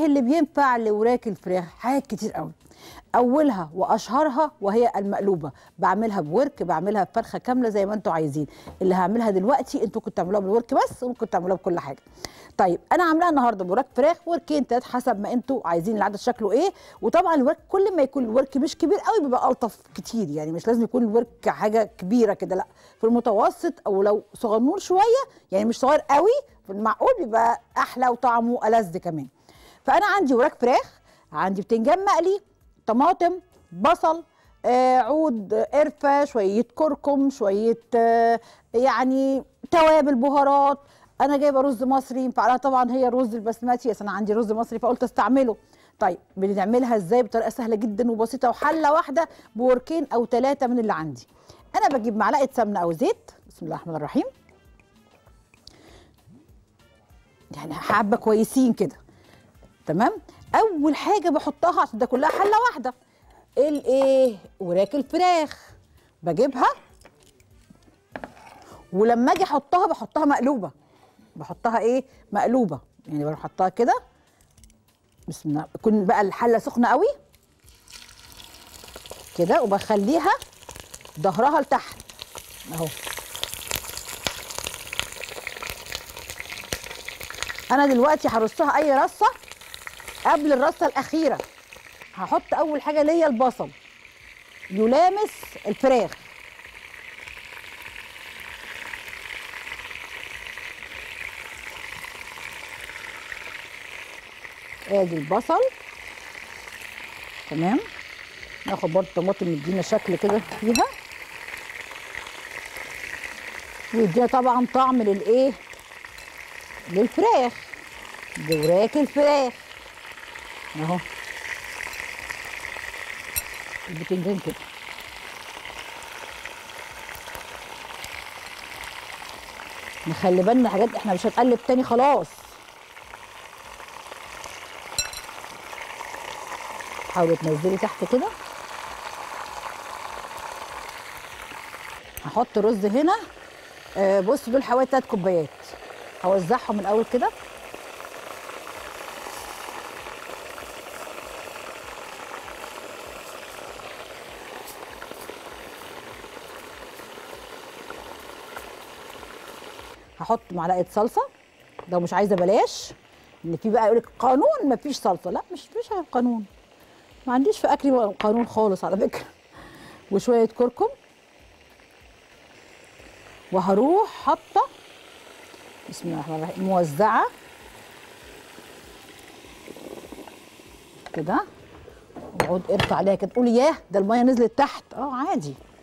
ايه اللي بينفع لوراك الفراخ حاجات كتير قوي اولها واشهرها وهي المقلوبه بعملها بورك بعملها بفرخه كامله زي ما انتوا عايزين اللي هعملها دلوقتي انتوا كنتوا تعملوها بالورك بس وممكن تعملوها بكل حاجه طيب انا عاملاها النهارده بوراك فراخ وركين تلات حسب ما انتوا عايزين العدد شكله ايه وطبعا الورك كل ما يكون الورك مش كبير قوي بيبقى الطف كتير يعني مش لازم يكون الورك حاجه كبيره كده لا في المتوسط او لو صغنون شويه يعني مش صغير قوي في المعقول بيبقى احلى وطعمه ألذ كمان فانا عندي وراك فراخ عندي بتنجان مقلي طماطم بصل آه عود قرفه شويه كركم شويه آه يعني توابل بهارات انا جايبه رز مصري فعلها طبعا هي الرز البسمتي بس انا عندي رز مصري فقلت استعمله طيب بنعملها ازاي بطريقه سهله جدا وبسيطه وحله واحده بوركين او ثلاثه من اللي عندي انا بجيب معلقه سمنه او زيت بسم الله الرحمن الرحيم يعني حبه كويسين كده تمام اول حاجه بحطها عشان ده كلها حله واحده الايه وراك الفراخ بجيبها ولما اجي احطها بحطها مقلوبه بحطها ايه مقلوبه يعني بروح احطها كده بسم الله تكون بقى الحله سخنه قوي كده وبخليها ظهرها لتحت اهو انا دلوقتي هرصها اي رصه قبل الرصه الاخيره هحط اول حاجه ليا البصل يلامس الفراخ ادي البصل تمام ناخد برضه الطماطم يدينا شكل كده فيها ويدينا طبعا طعم للايه للفراخ دوراك الفراخ اهو البتنجان كده نخلي بالنا حاجات احنا مش هنقلب تاني خلاص حاولي تنزلي تحت كده هحط رز هنا آه بص دول حوالي تلات كوبايات هوزعهم الاول كده هحط معلقه صلصه لو مش عايزه بلاش ان في بقى يقول لك قانون ما فيش صلصه لا مش مش قانون ما عنديش في اكلي قانون خالص على فكره وشويه كركم وهروح حاطه بسم الله الرحمن الرحيم موزعه كده وعود قرفه عليها كده تقولي ياه ده الميه نزلت تحت اه عادي